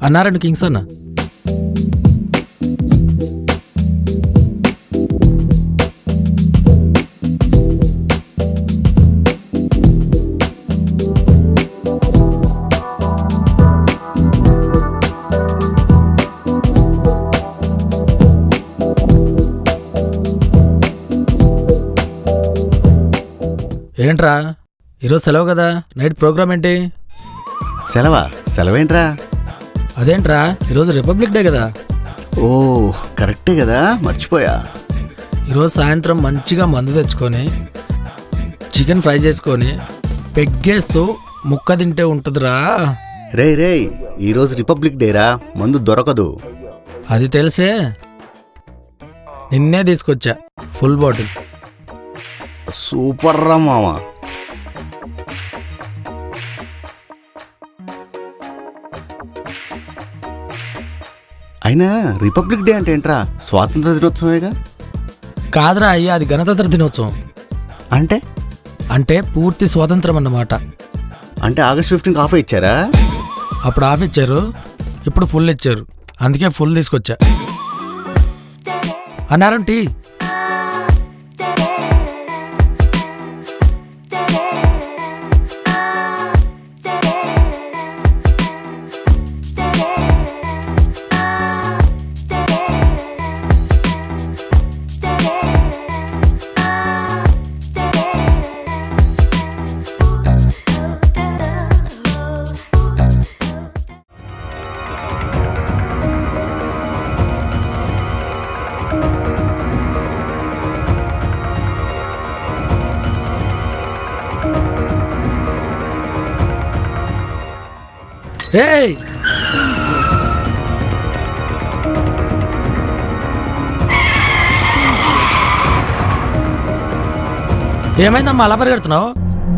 అన్నారండి కింగ్స్ అన్న ఏంట్రా ఈరోజు సెలవు కదా నైట్ ప్రోగ్రామ్ ఏంటి సెలవా సెలవేంట్రా అదేంట్రా ఈరోజు రిపబ్లిక్ డే కదా ఓ కరెక్టే కదా మర్చిపోయా ఈరోజు సాయంత్రం మంచిగా మందు తెచ్చుకొని చికెన్ ఫ్రై చేసుకొని పెగ్గేస్తూ ముక్క తింటే ఉంటుందిరా రేయ్ రేయ్ ఈరోజు రిపబ్లిక్ డేరా మందు దొరకదు అది తెలిసే నిన్నే తీసుకొచ్చా ఫుల్ బాటిల్ సూపర్ రా మామ అయినా రిపబ్లిక్ డే అంటే ఏంట్రా స్వాతంత్ర దినోత్సవేగా కాదురా అయ్యా అది గణతంత్ర దినోత్సవం అంటే అంటే పూర్తి స్వాతంత్రం అన్నమాట అంటే ఆగస్ట్ ఫిఫ్టీన్కి ఆఫ్ ఇచ్చారా అప్పుడు ఆఫ్ ఇచ్చారు ఇప్పుడు ఫుల్ ఇచ్చారు అందుకే ఫుల్ తీసుకొచ్చా అన్నారం టీ ఏయ్ ఏమైందమ్మా అలా పరిగెడుతున్నావు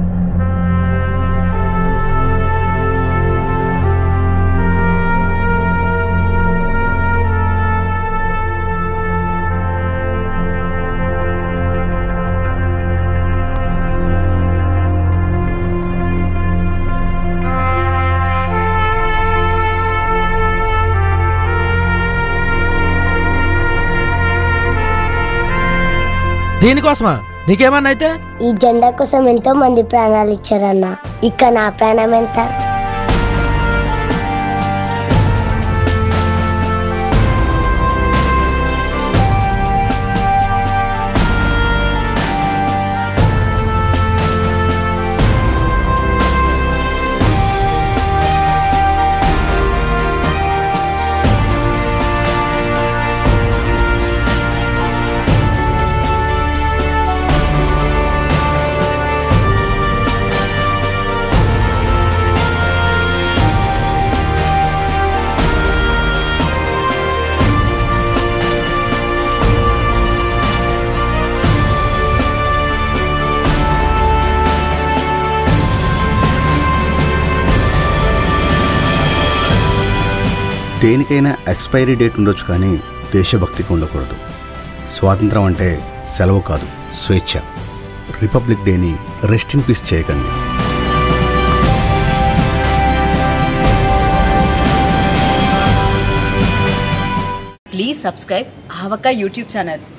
దీనికోసమా నీకేమన్నా అయితే ఈ జెండా కోసం ఎంతో మంది ప్రాణాలు ఇచ్చారన్న ఇక నా ప్రాణం ఎంత దేనికైనా ఎక్స్పైరీ డేట్ ఉండొచ్చు కానీ దేశభక్తికి ఉండకూడదు స్వాతంత్రం అంటే సెలవు కాదు స్వేచ్ఛ రిపబ్లిక్ డేని రెస్ట్ ఇన్ పీస్ చేయకండి Please subscribe Havaka YouTube channel.